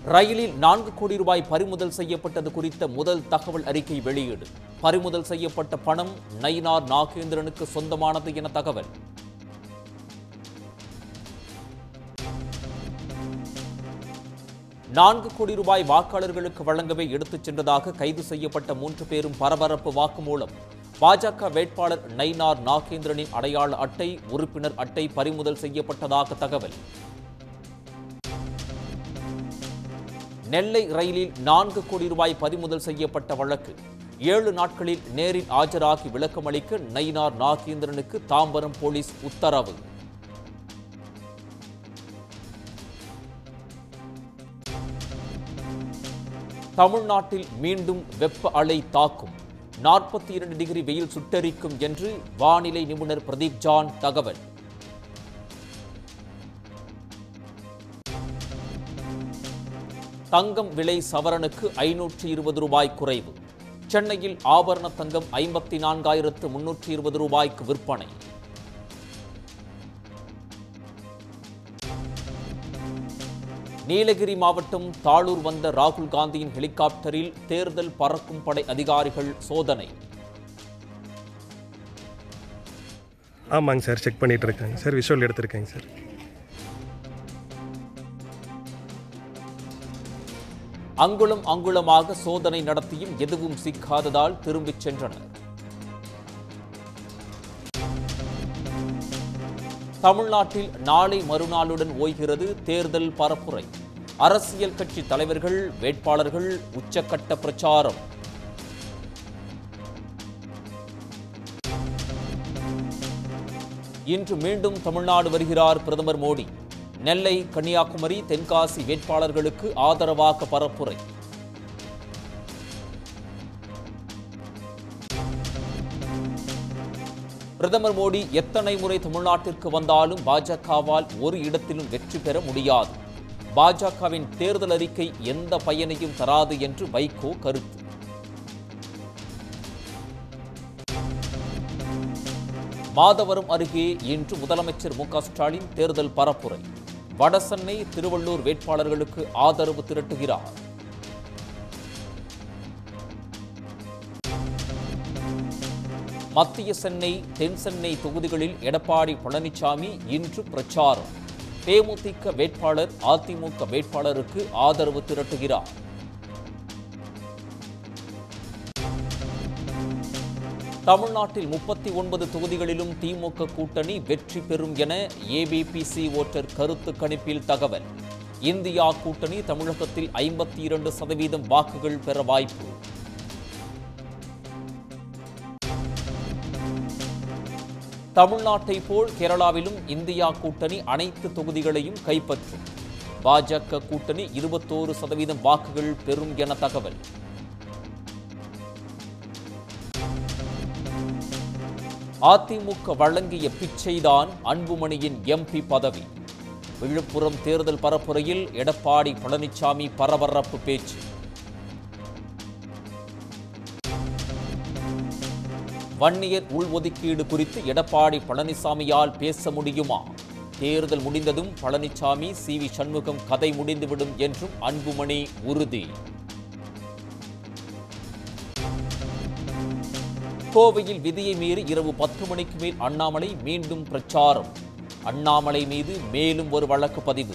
ரயிலில் நான்கு கோடி ரூபாய் பறிமுதல் செய்யப்பட்டது குறித்த முதல் தகவல் அறிக்கை வெளியீடு பறிமுதல் செய்யப்பட்ட பணம் நயினார் நாகேந்திரனுக்கு சொந்தமானது என தகவல் நான்கு கோடி ரூபாய் வாக்காளர்களுக்கு வழங்கவே எடுத்துச் சென்றதாக கைது செய்யப்பட்ட மூன்று பேரும் பரபரப்பு வாக்குமூலம் பாஜக வேட்பாளர் நயினார் நாகேந்திரனின் அடையாள அட்டை உறுப்பினர் அட்டை பறிமுதல் செய்யப்பட்டதாக தகவல் நெல்லை ரயிலில் நான்கு கோடி ரூபாய் பறிமுதல் செய்யப்பட்ட வழக்கு ஏழு நாட்களில் நேரில் ஆஜராகி விளக்கமளிக்க நயினார் நாகேந்திரனுக்கு தாம்பரம் போலீஸ் உத்தரவு தமிழ்நாட்டில் மீண்டும் வெப்ப அலை தாக்கும் நாற்பத்தி இரண்டு டிகிரி வெயில் சுட்டெரிக்கும் என்று வானிலை நிபுணர் பிரதீப் ஜான் தகவல் தங்கம் விலை சவரனுக்கு ஐநூற்றி இருபது ரூபாய் குறைவு சென்னையில் ஆபரண தங்கம் ஐம்பத்தி நான்காயிரத்து முன்னூற்றி இருபது ரூபாய்க்கு விற்பனை நீலகிரி மாவட்டம் தாளூர் வந்த ராகுல் காந்தியின் ஹெலிகாப்டரில் தேர்தல் பறக்கும் படை அதிகாரிகள் சோதனை ஆமாங்க சார் செக் பண்ணிட்டு இருக்காங்க சார் விஷுவல் எடுத்திருக்கேங்க சார் அங்குலம் அங்குலமாக சோதனை நடத்தியும் எதுவும் சிக்காததால் திரும்பிச் சென்றனர் தமிழ்நாட்டில் நாளை மறுநாளுடன் ஓய்கிறது தேர்தல் பரப்புரை அரசியல் கட்சி தலைவர்கள் வேட்பாளர்கள் உச்சக்கட்ட பிரச்சாரம் இன்று மீண்டும் தமிழ்நாடு வருகிறார் பிரதமர் மோடி நெல்லை கன்னியாகுமரி தென்காசி வேட்பாளர்களுக்கு ஆதரவாக பரப்புரை பிரதமர் மோடி எத்தனை முறை தமிழ்நாட்டிற்கு வந்தாலும் பாஜகவால் ஒரு இடத்திலும் வெற்றி பெற முடியாது பாஜகவின் தேர்தல் அறிக்கை எந்த பயனையும் தராது என்று வைகோ கருத்து மாதவரம் அருகே இன்று முதலமைச்சர் மு க ஸ்டாலின் தேர்தல் பரப்புரை வடசென்னை திருவள்ளூர் வேட்பாளர்களுக்கு ஆதரவு திரட்டுகிறார் மத்திய சென்னை தென் சென்னை தொகுதிகளில் எடப்பாடி பழனிசாமி இன்று பிரச்சாரம் தேமுதிக வேட்பாளர் அதிமுக வேட்பாளருக்கு ஆதரவு திரட்டுகிறார் தமிழ்நாட்டில் முப்பத்தி ஒன்பது தொகுதிகளிலும் திமுக கூட்டணி வெற்றி பெறும் என ஏபிபிசி ஓட்டர் கருத்து கணிப்பில் தகவல் இந்தியா கூட்டணி தமிழகத்தில் ஐம்பத்தி இரண்டு சதவீதம் வாக்குகள் பெற வாய்ப்பு தமிழ்நாட்டை போல் கேரளாவிலும் இந்தியா கூட்டணி அனைத்து தொகுதிகளையும் கைப்பற்றும் பாஜக கூட்டணி இருபத்தோரு சதவீதம் வாக்குகள் பெறும் என தகவல் அதிமுக வழங்கிய பிச்சைதான் அன்புமணியின் எம்பி பதவி விழுப்புரம் தேர்தல் பரப்புரையில் எடப்பாடி பழனிசாமி பரபரப்பு பேச்சு வன்னியர் உள்ஒதுக்கீடு குறித்து எடப்பாடி பழனிசாமியால் பேச முடியுமா தேர்தல் முடிந்ததும் பழனிசாமி சி வி சண்முகம் கதை முடிந்துவிடும் என்றும் அன்புமணி உறுதி கோவையில் விதியை மீறி இரவு பத்து மணிக்கு மேல் அண்ணாமலை மீண்டும் பிரச்சாரம் அண்ணாமலை மீது மேலும் ஒரு வழக்கு பதிவு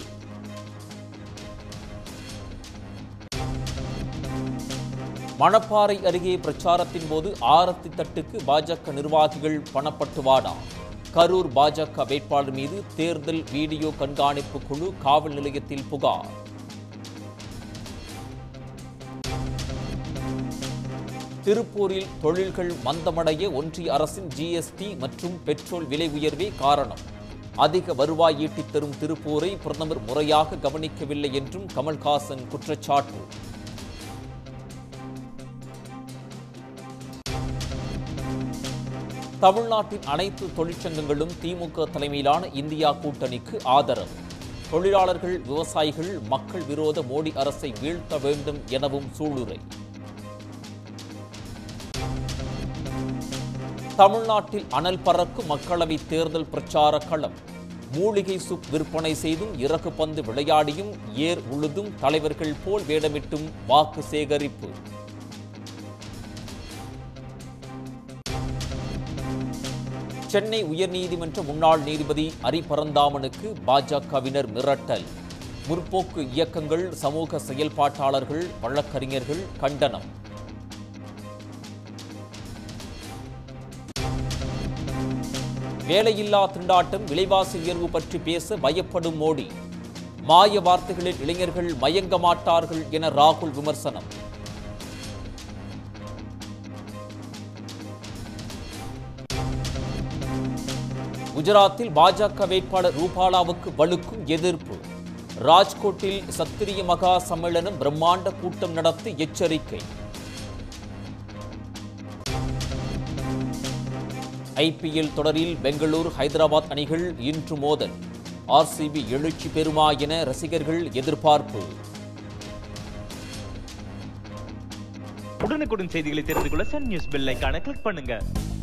மணப்பாறை அருகே பிரச்சாரத்தின் போது ஆரத்தி தட்டுக்கு பாஜக நிர்வாகிகள் பணப்பட்டுவாடா கரூர் பாஜக வேட்பாளர் மீது தேர்தல் வீடியோ கண்காணிப்பு குழு காவல் நிலையத்தில் புகார் திருப்பூரில் தொழில்கள் மந்தமடைய ஒன்றிய அரசின் ஜிஎஸ்டி மற்றும் பெட்ரோல் விலை உயர்வே காரணம் அதிக வருவாய் ஈட்டித் தரும் திருப்பூரை பிரதமர் முறையாக கவனிக்கவில்லை என்றும் கமல்ஹாசன் குற்றச்சாட்டு தமிழ்நாட்டின் அனைத்து தொழிற்சங்கங்களும் திமுக தலைமையிலான இந்தியா கூட்டணிக்கு ஆதரவு தொழிலாளர்கள் விவசாயிகள் மக்கள் விரோத மோடி அரசை வீழ்த்த வேண்டும் எனவும் சூளுரை தமிழ்நாட்டில் அனல் பறக்கும் மக்களவை தேர்தல் பிரச்சார களம் மூலிகை சூப் விற்பனை செய்தும் இறகு பந்து விளையாடியும் ஏர் உழுதும் தலைவர்கள் போல் வேடமிட்டும் வாக்கு சேகரிப்பு சென்னை உயர்நீதிமன்ற முன்னாள் நீதிபதி அரிபரந்தாமனுக்கு பாஜகவினர் மிரட்டல் முற்போக்கு இயக்கங்கள் சமூக செயல்பாட்டாளர்கள் வழக்கறிஞர்கள் கண்டனம் வேலையில்லா திண்டாட்டம் விலைவாசி உயர்வு பற்றி பேச பயப்படும் மோடி மாய வார்த்தைகளில் இளைஞர்கள் மயங்க மாட்டார்கள் என ராகுல் விமர்சனம் குஜராத்தில் பாஜக வேட்பாளர் ரூபாலாவுக்கு வலுக்கும் எதிர்ப்பு ராஜ்கோட்டில் சத்திரிய மகா சம்மேளனம் பிரம்மாண்ட கூட்டம் நடத்தி எச்சரிக்கை ஐபிஎல் தொடரில் பெங்களூர் ஹைதராபாத் அணிகள் இன்று மோதல் ஆர்சிபி எழுச்சி பெறுமா என ரசிகர்கள் எதிர்பார்ப்பு உடனுக்குடன் செய்திகளை தெரிந்து கொள்ள சன் நியூஸ் பெல் ஐகானை கிளிக் பண்ணுங்க